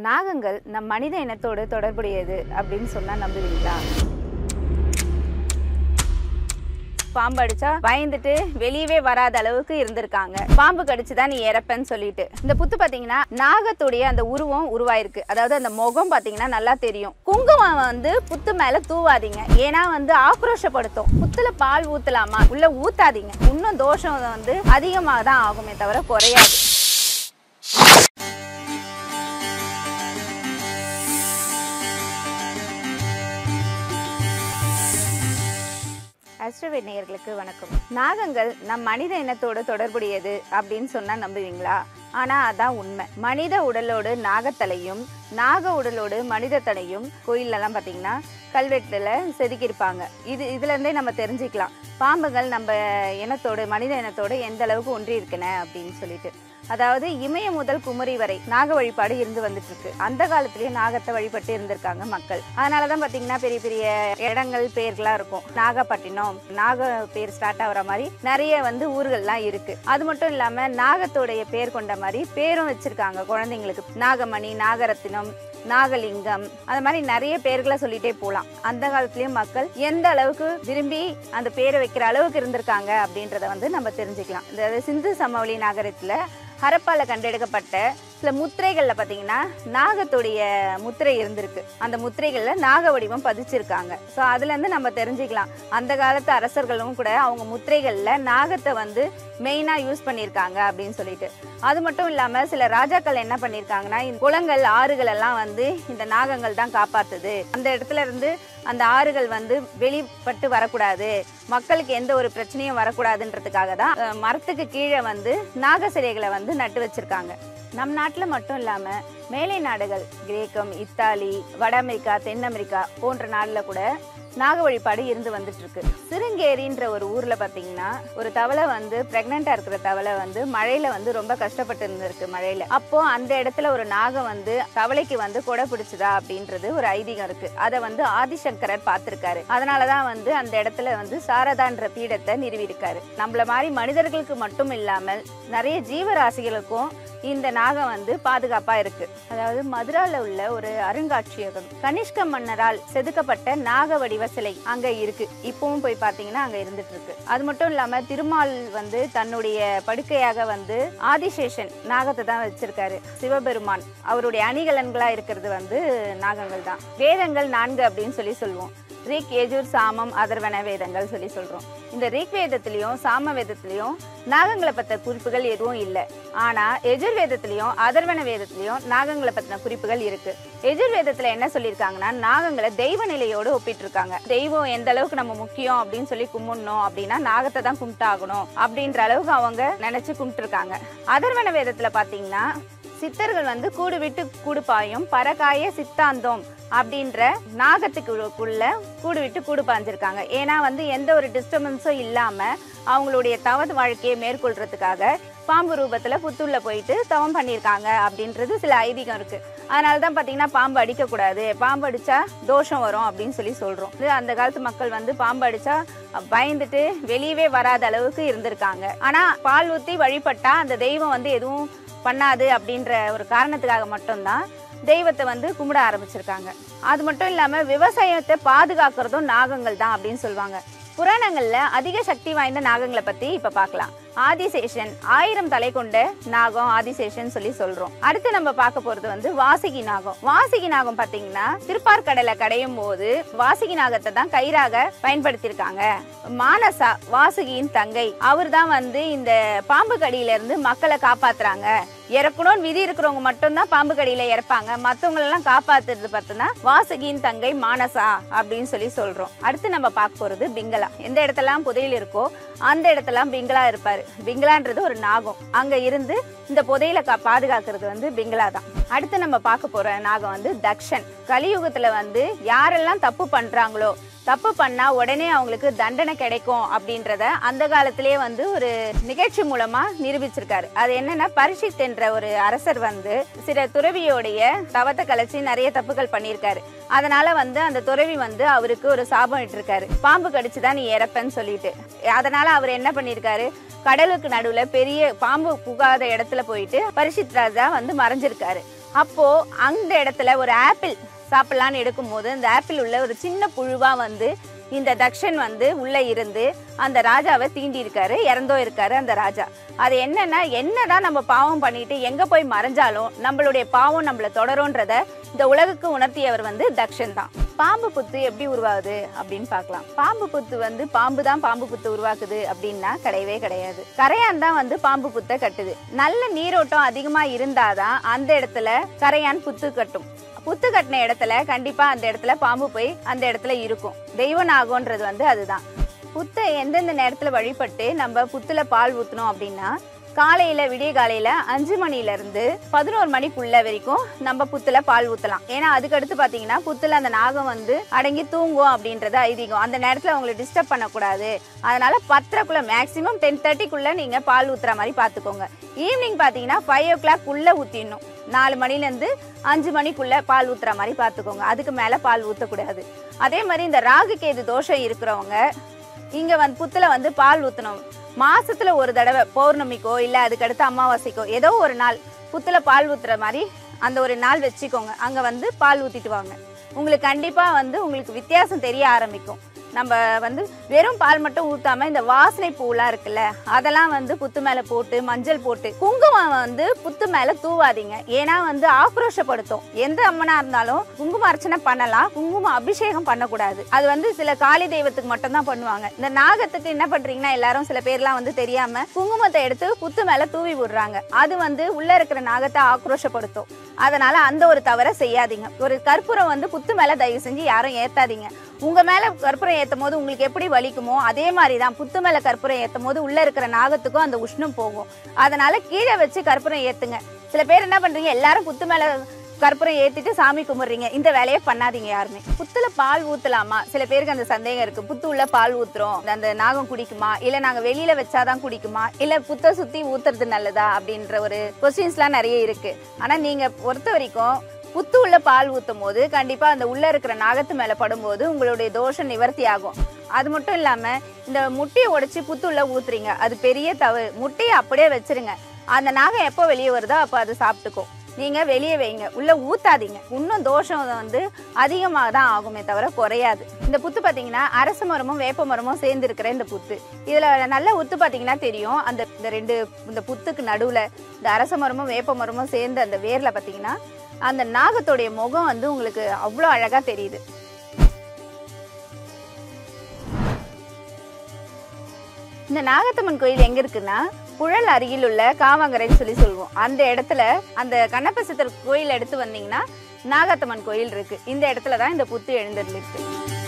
நாகங்கள் நம் மனித இனத்தோடு தொடர்புடையது அப்படின்னு சொன்னா நம்புவீங்களா பாம்பு அடிச்சா பயந்துட்டு வெளியவே வராத அளவுக்கு இருந்திருக்காங்க பாம்பு கடிச்சுதான் நீ இறப்பன்னு சொல்லிட்டு இந்த புத்து பாத்தீங்கன்னா நாகத்துடைய அந்த உருவம் உருவாயிருக்கு அதாவது அந்த முகம் பாத்தீங்கன்னா நல்லா தெரியும் குங்குமம் வந்து புத்து மேல தூவாதீங்க ஏன்னா வந்து ஆக்ரோஷப்படுத்தும் புத்துல பால் ஊத்தலாமா உள்ள ஊத்தாதீங்க இன்னும் தோஷம் வந்து அதிகமாக தான் ஆகுமே தவிர குறையாது அஸ்ட்ரவே நேயர்களுக்கு வணக்கம் நாகங்கள் நம் மனித இனத்தோடு தொடர்புடையது அப்படின்னு சொன்னா நம்புவீங்களா ஆனா அதான் உண்மை மனித உடலோடு நாகத்தலையும் நாக உடலோடு மனித தலையும் கோயிலெல்லாம் பார்த்தீங்கன்னா கல்வெட்டுல செதுக்கியிருப்பாங்க இது இதுல இருந்தே நம்ம தெரிஞ்சுக்கலாம் பாம்புகள் நம்ம இனத்தோடு மனித இனத்தோடு எந்த அளவுக்கு ஒன்றி இருக்கன அப்படின்னு சொல்லிட்டு அதாவது இமய முதல் குமரி வரை நாக வழிபாடு இருந்து வந்துட்டு இருக்கு அந்த காலத்திலேயே நாகத்தை வழிபட்டு இருந்திருக்காங்க மக்கள் அதனாலதான் பாத்தீங்கன்னா பெரிய பெரிய இடங்கள் பேர்களா இருக்கும் நாகப்பட்டினம் நாக பேர் ஸ்டார்ட் ஆகுற மாதிரி நிறைய வந்து ஊர்கள்லாம் இருக்கு அது மட்டும் இல்லாம நாகத்தோடைய பேர் கொண்ட மாதிரி பேரும் வச்சிருக்காங்க குழந்தைங்களுக்கு நாகமணி நாகரத்தினம் நாகலிங்கம் அந்த மாதிரி நிறைய பேர்களை சொல்லிட்டே போகலாம் அந்த காலத்துலயும் மக்கள் எந்த அளவுக்கு விரும்பி அந்த பேரை வைக்கிற அளவுக்கு இருந்திருக்காங்க அப்படின்றத வந்து நம்ம தெரிஞ்சுக்கலாம் இந்த சிந்து சமவெளி நகரத்துல ஹரப்பால கண்டெடுக்கப்பட்ட சில முத்திரைகள்ல பாத்தீங்கன்னா நாகத்துடைய முத்திரை இருந்திருக்கு அந்த முத்திரைகள்ல நாக வடிவம் பதிச்சிருக்காங்க ஸோ அதுல இருந்து நம்ம தெரிஞ்சுக்கலாம் அந்த காலத்து அரசர்களும் கூட அவங்க முத்திரைகள்ல நாகத்தை வந்து மெயினா யூஸ் பண்ணியிருக்காங்க அப்படின்னு சொல்லிட்டு அது மட்டும் இல்லாம சில ராஜாக்கள் என்ன பண்ணியிருக்காங்கன்னா இந்த குளங்கள் ஆறுகள் எல்லாம் வந்து இந்த நாகங்கள் தான் காப்பாத்துது அந்த இடத்துல இருந்து அந்த ஆறுகள் வந்து வெளிப்பட்டு வரக்கூடாது மக்களுக்கு எந்த ஒரு பிரச்சனையும் வரக்கூடாதுன்றதுக்காக தான் அஹ், மரத்துக்கு கீழே வந்து நாக சிலைகளை வந்து நட்டு வச்சிருக்காங்க நம் நாட்டில் மட்டும் இல்லாமல் மேலை நாடுகள் கிரேக்கம் இத்தாலி வட அமெரிக்கா தென் அமெரிக்கா போன்ற நாட்டில் கூட நாக வழிபாடு இருந்து வந்துட்டு இருக்கு சிருங்கேரின்ற ஒரு ஊர்ல பாத்தீங்கன்னா ஒரு தவளை வந்து பிரெக்னெண்டா இருக்கிற தவளை வந்து மழையில வந்து ரொம்ப கஷ்டப்பட்டு இருந்திருக்கு மழையில அப்போ அந்த இடத்துல ஒரு நாகம் வந்து தவளைக்கு வந்து கொடை பிடிச்சதா அப்படின்றது ஒரு ஐதீகம் இருக்கு அதை வந்து ஆதிசங்கரர் பார்த்திருக்காரு அதனாலதான் வந்து அந்த இடத்துல வந்து சாரதான்ற பீடத்தை நிறுவியிருக்காரு நம்மள மாதிரி மனிதர்களுக்கு மட்டும் இல்லாமல் நிறைய ஜீவராசிகளுக்கும் இந்த நாகம் வந்து பாதுகாப்பா இருக்கு அதாவது மதுரால உள்ள ஒரு அருங்காட்சியகம் கனிஷ்க மன்னரால் செதுக்கப்பட்ட நாக வடிவ சிலை அங்க இருக்கு இப்பவும் போய் பாத்தீங்கன்னா அங்க இருந்துட்டு இருக்கு அது மட்டும் இல்லாம திருமால் வந்து தன்னுடைய படுக்கையாக வந்து ஆதிசேஷன் நாகத்தை தான் வச்சிருக்காரு சிவபெருமான் அவருடைய அணிகலன்களா இருக்கிறது வந்து நாகங்கள் தான் வேதங்கள் நான்கு அப்படின்னு சொல்லி சொல்லுவோம் ரிக் யஜுர் சாமம் அதர்வன வேதங்கள் சொல்லி சொல்றோம் இந்த ரிக் வேதத்திலையும் சாம வேதத்திலையும் நாகங்களை பத்தின குறிப்புகள் எதுவும் இல்லை ஆனா எஜுர் வேதத்திலையும் அதர்வன வேதத்திலையும் நாகங்களை பத்தின குறிப்புகள் இருக்கு எஜுர் வேதத்துல என்ன சொல்லியிருக்காங்கன்னா நாகங்களை தெய்வ நிலையோடு ஒப்பிட்டு இருக்காங்க தெய்வம் எந்த அளவுக்கு நம்ம முக்கியம் அப்படின்னு சொல்லி கும்பிடணும் அப்படின்னா நாகத்தை தான் கும்பிட்டாகணும் அப்படின்ற அளவுக்கு அவங்க நினைச்சு கும்பிட்டுருக்காங்க அதர்வன வேதத்துல பாத்தீங்கன்னா சித்தர்கள் வந்து கூடு விட்டு கூடு பாயும் பரகாய சித்தாந்தம் அப்படின்ற நாகத்துக்குள்ள கூடு விட்டு கூடு பாஞ்சிருக்காங்க ஏன்னா வந்து எந்த ஒரு டிஸ்டர்பன்ஸும் இல்லாம அவங்களுடைய தவ வாழ்க்கையை மேற்கொள்றதுக்காக பாம்பு ரூபத்துல புத்துள்ள போயிட்டு தவம் பண்ணியிருக்காங்க அப்படின்றது சில ஐதீகம் இருக்கு அதனால தான் பார்த்தீங்கன்னா பாம்பு அடிக்கக்கூடாது பாம்பு அடிச்சா தோஷம் வரும் அப்படின்னு சொல்லி சொல்றோம் இது அந்த காலத்து மக்கள் வந்து பாம்பு அடிச்சா பயந்துட்டு வெளியவே வராத அளவுக்கு இருந்திருக்காங்க ஆனா பால் ஊத்தி வழிபட்டா அந்த தெய்வம் வந்து எதுவும் பண்ணாது அப்படின்ற ஒரு காரணத்துக்காக மட்டும்தான் தெய்வத்தை வந்து கும்பிட ஆரம்பிச்சிருக்காங்க அது மட்டும் இல்லாம விவசாயத்தை பாதுகாக்கிறதும் நாகங்கள் தான் அப்படின்னு சொல்லுவாங்க புராணங்கள்ல அதிக சக்தி வாய்ந்த நாகங்களை பத்தி இப்ப பார்க்கலாம் ஆதிசேஷன் ஆயிரம் தலை கொண்ட நாகம் ஆதிசேஷன் சொல்லி சொல்றோம் அடுத்து நம்ம பார்க்க போறது வந்து வாசுகி நாகம் வாசுகி நாகம் பாத்தீங்கன்னா திருப்பார்கடலை கடையும் போது வாசுகி நாகத்தை தான் கயிறாக பயன்படுத்தியிருக்காங்க மானசா வாசுகியின் தங்கை அவர் தான் வந்து இந்த பாம்பு கடியில இருந்து மக்களை காப்பாத்துறாங்க இறக்கணும்னு விதி இருக்கிறவங்க மட்டும்தான் பாம்பு கடியில இறப்பாங்க மத்தவங்களெல்லாம் காப்பாத்துறது பார்த்தோன்னா வாசுகியின் தங்கை மானசா அப்படின்னு சொல்லி சொல்றோம் அடுத்து நம்ம பார்க்க போறது பிங்களா எந்த இடத்தெல்லாம் புதையல் இருக்கோ அந்த இடத்தெல்லாம் பிங்களா இருப்பாரு பிங்களான்றது ஒரு நாகம் அங்க இருந்து இந்த புதையலை கா பாதுகாக்கிறது வந்து பிங்களா தான் அடுத்து நம்ம பார்க்க போற நாகம் வந்து தக்ஷன் கலியுகத்துல வந்து யாரெல்லாம் தப்பு பண்றாங்களோ தப்பு பண்ணா உடனே அவங்களுக்கு தண்டனை கிடைக்கும் அப்படின்றத அந்த காலத்திலேயே வந்து ஒரு நிகழ்ச்சி மூலமா நிரூபிச்சிருக்காரு அது என்னன்னா பரிஷித் என்ற ஒரு அரசர் வந்து சில துறவியோடைய தவத்தை கலைச்சு நிறைய தப்புகள் பண்ணியிருக்காரு அதனால வந்து அந்த துறவி வந்து அவருக்கு ஒரு சாபம் இட்டிருக்காரு பாம்பு கடிச்சுதான் நீ இறப்பேன்னு சொல்லிட்டு அதனால அவர் என்ன பண்ணியிருக்காரு கடலுக்கு நடுவுல பெரிய பாம்பு புகாத இடத்துல போயிட்டு பரிஷித் ராஜா வந்து மறைஞ்சிருக்காரு அப்போ அந்த இடத்துல ஒரு ஆப்பிள் சாப்பிடலான்னு எடுக்கும்போது அந்த ஆப்பிள் உள்ள ஒரு சின்ன புழுவா வந்து இந்த தக்ஷன் வந்து உள்ள இருந்து அந்த ராஜாவை தீண்டி இருக்காரு இறந்தோ இருக்காரு அந்த ராஜா அது என்னன்னா என்னதான் நம்ம பாவம் பண்ணிட்டு எங்க போய் மறைஞ்சாலும் நம்மளுடைய பாவம் நம்மள தொடரும்ன்றத இந்த உலகுக்கு உணர்த்தியவர் வந்து தக்ஷன் தான் பாம்பு புத்து எப்படி உருவாகுது அப்படின்னு பார்க்கலாம் பாம்பு புத்து வந்து பாம்பு தான் பாம்பு புத்து உருவாக்குது அப்படின்னா கிடையவே கிடையாது கரையான் தான் வந்து பாம்பு புத்தை கட்டுது நல்ல நீரோட்டம் அதிகமா இருந்தாதான் அந்த இடத்துல கரையான் புத்து கட்டும் புத்து கட்டின இடத்துல கண்டிப்பா அந்த இடத்துல பாம்பு போய் அந்த இடத்துல இருக்கும் தெய்வ நாகம்ன்றது வந்து அதுதான் புத்தை எந்தெந்த நேரத்துல வழிபட்டு நம்ம புத்துல பால் ஊத்தணும் அப்படின்னா காலையில விடிய காலையில அஞ்சு மணில இருந்து பதினோரு மணிக்குள்ள வரைக்கும் நம்ம புத்துல பால் ஊத்தலாம் ஏன்னா அதுக்கடுத்து பாத்தீங்கன்னா புத்துல அந்த நாகம் வந்து அடங்கி தூங்கும் அப்படின்றது ஐதீகம் அந்த நேரத்துல அவங்களை டிஸ்டர்ப் பண்ணக்கூடாது அதனால பத்தரைக்குள்ள மேக்ஸிமம் டென் தேர்ட்டிக்குள்ள நீங்க பால் ஊத்துற மாதிரி பாத்துக்கோங்க ஈவினிங் பாத்தீங்கன்னா ஃபைவ் ஓ கிளாக் உள்ள ஊத்திடணும் நாலு மணிலேருந்து அஞ்சு மணிக்குள்ள பால் ஊத்துற மாதிரி பார்த்துக்கோங்க அதுக்கு மேலே பால் ஊற்றக்கூடாது அதே மாதிரி இந்த ராகு கேது தோஷம் இருக்கிறவங்க இங்கே வந்து புத்தில் வந்து பால் ஊற்றணும் மாசத்துல ஒரு தடவை பௌர்ணமிக்கோ இல்லை அதுக்கடுத்து அமாவாசைக்கோ ஏதோ ஒரு நாள் புத்துல பால் ஊத்துற மாதிரி அந்த ஒரு நாள் வச்சுக்கோங்க அங்கே வந்து பால் ஊற்றிட்டு வாங்க உங்களுக்கு கண்டிப்பாக வந்து உங்களுக்கு வித்தியாசம் தெரிய ஆரம்பிக்கும் நம்ம வந்து வெறும் பால் மட்டும் ஊத்தாம இந்த வாசனை பூலாம் இருக்குல்ல அதெல்லாம் வந்து புத்து மேல போட்டு மஞ்சள் போட்டு குங்குமம் வந்து புத்து மேல தூவாதீங்க ஏன்னா வந்து ஆக்ரோஷப்படுத்தும் எந்த அம்மனா இருந்தாலும் குங்கும அர்ச்சனை பண்ணலாம் குங்குமம் அபிஷேகம் பண்ணக்கூடாது அது வந்து சில காளி தெய்வத்துக்கு மட்டும் தான் பண்ணுவாங்க இந்த நாகத்துக்கு என்ன பண்றீங்கன்னா எல்லாரும் சில பேர்லாம் வந்து தெரியாம குங்குமத்தை எடுத்து புத்து மேல தூவி விடுறாங்க அது வந்து உள்ள இருக்கிற நாகத்தை ஆக்ரோஷப்படுத்தும் அதனால அந்த ஒரு தவறை செய்யாதீங்க ஒரு கற்பூரம் வந்து புத்து மேல தயவு செஞ்சு யாரும் ஏத்தாதீங்க உங்க மேல கற்பூரம் ஏத்தும் போது உங்களுக்கு எப்படி வலிக்குமோ அதே மாதிரி தான் புத்து மேல கற்பூரம் ஏத்தும் போது உள்ள இருக்கிற நாகத்துக்கும் அந்த உஷ்ணம் போகும் அதனால கீழே வச்சு கற்பூரம் ஏத்துங்க சில பேர் என்ன பண்றீங்க எல்லாரும் புத்து மேல கற்பூரம் ஏத்திட்டு சாமி கும்பிடுறீங்க இந்த வேலையை பண்ணாதீங்க யாருமே புத்துல பால் ஊத்தலாமா சில பேருக்கு அந்த சந்தேகம் இருக்கு புத்து உள்ள பால் ஊத்துறோம் அந்த நாகம் குடிக்குமா இல்ல நாங்க வெளியில வச்சாதான் குடிக்குமா இல்ல புத்த சுத்தி ஊத்துறது நல்லதா அப்படின்ற ஒரு கொஸ்டின்ஸ்லாம் நிறைய இருக்கு ஆனா நீங்க பொறுத்த வரைக்கும் புத்து உள்ள பால் ஊத்தும் போது கண்டிப்பா அந்த உள்ள இருக்கிற நாகத்து மேல படும்போது உங்களுடைய தோஷம் நிவர்த்தி ஆகும் அது மட்டும் இல்லாம இந்த முட்டையை உடைச்சு புத்து உள்ள ஊத்துறீங்க அது பெரிய தவறு முட்டையை அப்படியே வச்சிருங்க அந்த நாகம் எப்போ வெளியே வருதோ அப்போ அது சாப்பிட்டுக்கும் நீங்க வெளியே வைங்க உள்ள ஊத்தாதீங்க இன்னும் தோஷம் வந்து அதிகமாக தான் ஆகுமே தவிர குறையாது இந்த புத்து பார்த்தீங்கன்னா அரச மரமும் வேப்ப மரமும் சேர்ந்து இருக்கிற இந்த புத்து இதுல நல்ல உத்து பார்த்தீங்கன்னா தெரியும் அந்த இந்த ரெண்டு இந்த புத்துக்கு நடுவுல இந்த அரச மரமும் வேப்ப மரமும் சேர்ந்து அந்த வேர்ல பார்த்தீங்கன்னா அந்த நாகத்தோடைய முகம் வந்து உங்களுக்கு அவ்வளோ அழகா தெரியுது இந்த நாகத்தம்மன் கோயில் எங்க இருக்குன்னா புழல் அருகில் உள்ள காவாங்கரைன்னு சொல்லி சொல்லுவோம் அந்த இடத்துல அந்த கண்ணப்ப சித்தர் கோயில் எடுத்து வந்தீங்கன்னா நாகத்தம்மன் கோயில் இருக்கு இந்த இடத்துல தான் இந்த புத்து எழுந்தருள் இருக்கு